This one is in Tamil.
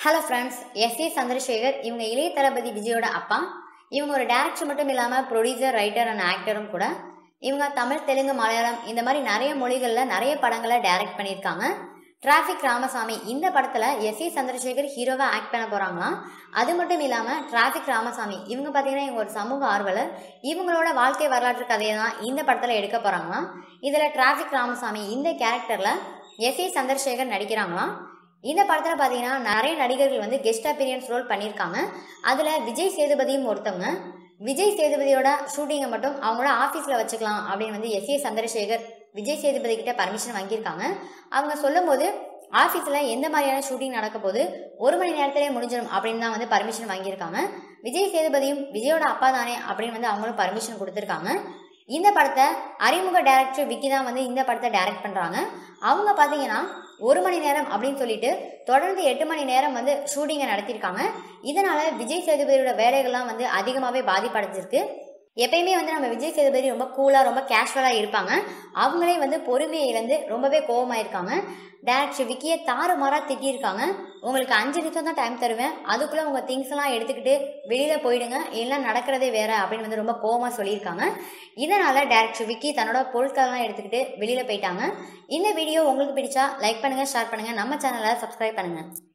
hello friends S A Chandrasekhar இவங்க இளைய தளபதி விஜயோட அப்பா இவங்க ஒரு டேரக்டர் மட்டும் இல்லாமல் ப்ரொடியூசர் ரைட்டர் அண்ட் ஆக்டரும் கூட இவங்க தமிழ் தெலுங்கு மலையாளம் இந்த மாதிரி நிறைய மொழிகளில் நிறைய படங்களை டைரக்ட் பண்ணியிருக்காங்க டிராஃபிக் ராமசாமி இந்த படத்தில் எஸ் ஏ சந்திரசேகர் ஹீரோவாக ஆக்ட் பண்ண போகிறாங்களாம் அது மட்டும் இல்லாமல் டிராஃபிக் ராமசாமி இவங்க பார்த்தீங்கன்னா இவங்க ஒரு சமூக ஆர்வலர் இவங்களோட வாழ்க்கை வரலாற்று கதையை தான் இந்த படத்தில் எடுக்க போகிறாங்களாம் இதில் டிராஃபிக் ராமசாமி இந்த கேரக்டரில் எஸ் ஏ சந்திரசேகர் நடிக்கிறாங்களாம் இந்த படத்தில் பார்த்தீங்கன்னா நிறைய நடிகர்கள் வந்து கெஸ்ட் அப்பீரியன்ஸ் ரோல் பண்ணியிருக்காங்க அதில் விஜய் சேதுபதியும் ஒருத்தவங்க விஜய் சேதுபதியோட ஷூட்டிங்கை மட்டும் அவங்களோட ஆஃபீஸில் வச்சுக்கலாம் அப்படின்னு வந்து எஸ் ஏ சந்திரசேகர் விஜய் சேதுபதி கிட்ட பர்மிஷன் வாங்கியிருக்காங்க அவங்க சொல்லும்போது ஆஃபீஸில் எந்த மாதிரியான ஷூட்டிங் நடக்க போது ஒரு மணி நேரத்திலே முடிஞ்சிடும் அப்படின்னு தான் வந்து பர்மிஷன் வாங்கியிருக்காங்க விஜய் சேதுபதியும் விஜயோட அப்பா தானே அப்படின்னு வந்து அவங்களும் பர்மிஷன் கொடுத்துருக்காங்க இந்த படத்தை அறிமுக டைரக்டர் விக்கி தான் வந்து இந்த படத்தை டைரக்ட் பண்ணுறாங்க அவங்க பார்த்தீங்கன்னா ஒரு மணி நேரம் அப்படின்னு சொல்லிட்டு தொடர்ந்து எட்டு மணி நேரம் வந்து ஷூட்டிங்கை நடத்தியிருக்காங்க இதனால விஜய் சேதுபதியோட வேலைகள்லாம் வந்து அதிகமாகவே பாதிப்படைஞ்சிருக்கு எப்பயுமே வந்து நம்ம விஜய் சேதுபதி ரொம்ப கூலாக ரொம்ப கேஷுவலாக இருப்பாங்க அவங்களே வந்து பொறுமையை இழந்து ரொம்பவே கோவமாயிருக்காங்க டேரக்டர் விக்கியை தாறுமாறாக திட்டியிருக்காங்க உங்களுக்கு அஞ்சு நிமிஷம் தான் டைம் தருவேன் அதுக்குள்ளே உங்கள் திங்ஸ் எல்லாம் எடுத்துக்கிட்டு வெளியில் போயிடுங்க எல்லாம் நடக்கிறதே வேற அப்படின்னு வந்து ரொம்ப கோவமாக சொல்லியிருக்காங்க இதனால் டேரக்டர் விக்கி தன்னோட பொருட்களெல்லாம் எடுத்துக்கிட்டு வெளியில் போயிட்டாங்க இந்த வீடியோ உங்களுக்கு பிடிச்சா லைக் பண்ணுங்கள் ஷேர் பண்ணுங்கள் நம்ம சேனலை சப்ஸ்கிரைப் பண்ணுங்கள்